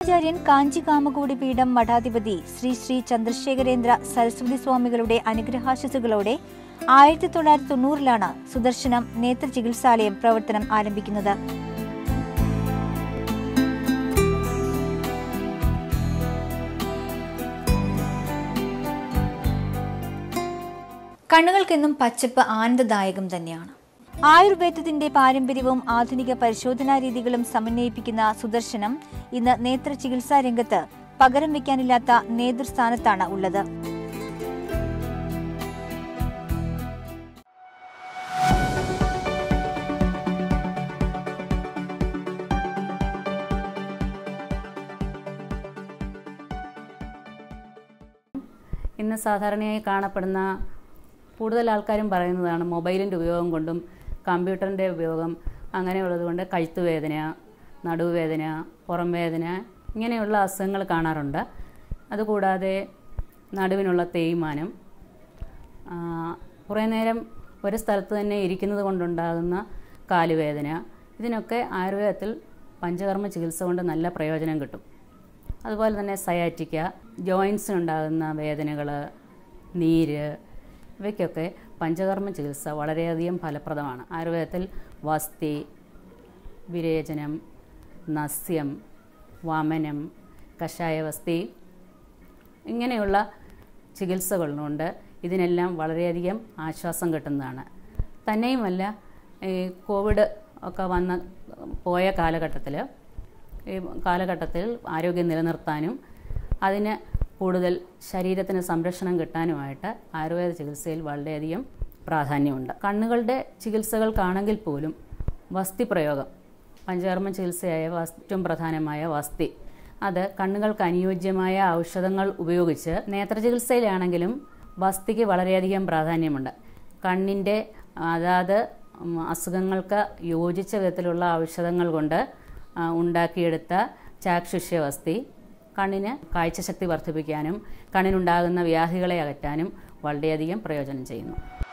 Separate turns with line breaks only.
ആചാര്യൻ കാഞ്ചി കാമകൂടി പീഠം മഠാധിപതി ശ്രീ ശ്രീ ചന്ദ്രശേഖരേന്ദ്ര സരസ്വതി സ്വാമികളുടെ അനുഗ്രഹാശിസുകളോടെ ആയിരത്തി തൊള്ളായിരത്തി തൊണ്ണൂറിലാണ് സുദർശനം നേത്ര ചികിത്സാലയം പ്രവർത്തനം ആരംഭിക്കുന്നത് കണ്ണുകൾക്കെന്നും പച്ചപ്പ് ആനന്ദദായകം തന്നെയാണ് ആയുർവേദത്തിന്റെ പാരമ്പര്യവും ആധുനിക പരിശോധനാ രീതികളും സമന്വയിപ്പിക്കുന്ന സുദർശനം ഇന്ന് നേത്ര ചികിത്സാ രംഗത്ത് പകരം വയ്ക്കാനില്ലാത്ത നേതൃസ്ഥാനത്താണ് ഉള്ളത്
ഇന്ന് സാധാരണയായി കാണപ്പെടുന്ന കൂടുതൽ ആൾക്കാരും പറയുന്നതാണ് മൊബൈലിൻ്റെ ഉപയോഗം കൊണ്ടും കമ്പ്യൂട്ടറിൻ്റെ ഉപയോഗം അങ്ങനെയുള്ളത് കൊണ്ട് കഴുത്തുവേദന നടുവേദന പുറം വേദന ഇങ്ങനെയുള്ള അസുഖങ്ങൾ കാണാറുണ്ട് അതുകൂടാതെ നടുവിനുള്ള തേയ്മാനം ആ, കുറേ നേരം ഒരു സ്ഥലത്ത് തന്നെ ഇരിക്കുന്നത് കൊണ്ടുണ്ടാകുന്ന കാലുവേദന ഇതിനൊക്കെ ആയുർവേദത്തിൽ പഞ്ചകർമ്മ ചികിത്സ കൊണ്ട് നല്ല പ്രയോജനം കിട്ടും അതുപോലെ തന്നെ സയാറ്റിക്ക ജോയിൻസിനുണ്ടാകുന്ന വേദനകൾ നീര് ഇവയ്ക്കൊക്കെ പഞ്ചകർമ്മ ചികിത്സ വളരെയധികം ഫലപ്രദമാണ് ആയുർവേദത്തിൽ വസ്തി വിരേചനം നസ്യം വമനം കഷായവസ്തി ഇങ്ങനെയുള്ള ചികിത്സകളുണ്ട് ഇതിനെല്ലാം വളരെയധികം ആശ്വാസം കിട്ടുന്നതാണ് തന്നെയുമല്ല ഈ കോവിഡ് ഒക്കെ വന്ന പോയ കാലഘട്ടത്തിൽ ഈ കാലഘട്ടത്തിൽ ആരോഗ്യം നിലനിർത്താനും അതിന് കൂടുതൽ ശരീരത്തിന് സംരക്ഷണം കിട്ടാനുമായിട്ട് ആയുർവേദ ചികിത്സയിൽ വളരെയധികം പ്രാധാന്യമുണ്ട് കണ്ണുകളുടെ ചികിത്സകൾക്കാണെങ്കിൽ പോലും വസ്തി പ്രയോഗം പഞ്ചകർമ്മ ചികിത്സയായ വസ്- ഏറ്റവും പ്രധാനമായ വസ്തി അത് കണ്ണുകൾക്ക് അനുയോജ്യമായ ഔഷധങ്ങൾ ഉപയോഗിച്ച് നേത്രചികിത്സയിലാണെങ്കിലും വസ്തിക്ക് വളരെയധികം പ്രാധാന്യമുണ്ട് കണ്ണിൻ്റെ അതാത് ഉം, അസുഖങ്ങൾക്ക് യോജിച്ച വിധത്തിലുള്ള ഔഷധങ്ങൾ കൊണ്ട് ആ, ഉണ്ടാക്കിയെടുത്ത ചാക്ഷുഷ്യ വസ്തി കണ്ണിന് കാഴ്ചശക്തി വർദ്ധിപ്പിക്കാനും കണ്ണിനുണ്ടാകുന്ന വ്യാധികളെ അകറ്റാനും വളരെയധികം പ്രയോജനം ചെയ്യുന്നു